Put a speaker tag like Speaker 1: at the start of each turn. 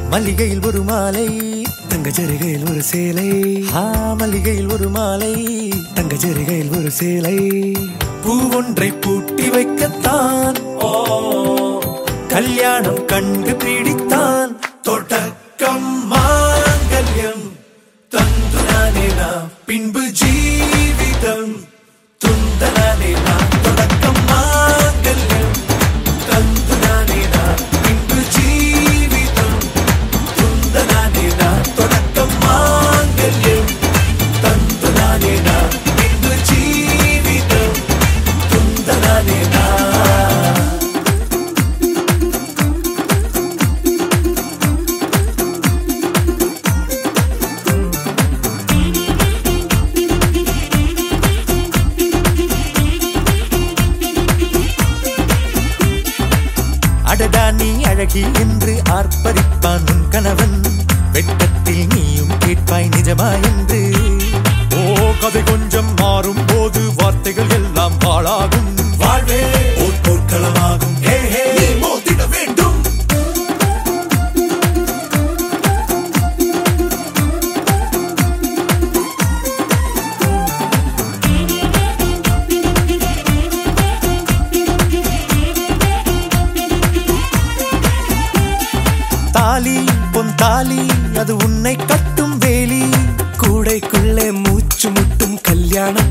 Speaker 1: மல்லிகையில் ஒரு மாலை
Speaker 2: தங்க ஜரிகையில் ஒரு சேலை
Speaker 1: ஆ மல்லிகையில் ஒரு மாலை
Speaker 2: தங்க ஜரிகையில் ஒரு சேலை
Speaker 1: பூ ஒன்றை பூட்டி வைக்கத்தான் ஓ கல்யாணம் கண்டு பிடித்தான் தொடக்கம் மாங்கல்யம் தந்து நானே நான் பின்பு ஜீவிதம் துந்த நானே நான் தொடக்கம் மாங்கல்யம் தந்து நானே நான் பின்பு ஜீவிதம் துந்த நானே நான் தொடக்கம் மாங்கல்யம் தந்து நானே நான் பின்பு ஜீவிதம் துந்த நானே நான் அடடா நீ அழகி என்று ஆர்ப்பரிப்பான் உன் கணவன் வெட்டத்தில் நீயும் கேட்பாய் நிஜமா என்று ஓ கதை கொஞ்சம் மாறும் போது வார்த்தைகள் எல்லாம் பாழாகும் வாழ்வே ஓர் போர்க்களமாகும் ஹே ஹே நீ மோதிட வேண்டும் தாலி பொன் தாலி அது உன்னை கட்டும் வேலி
Speaker 2: கூடைக்குள்ளே மூச்சு முட்டும் கல்யாண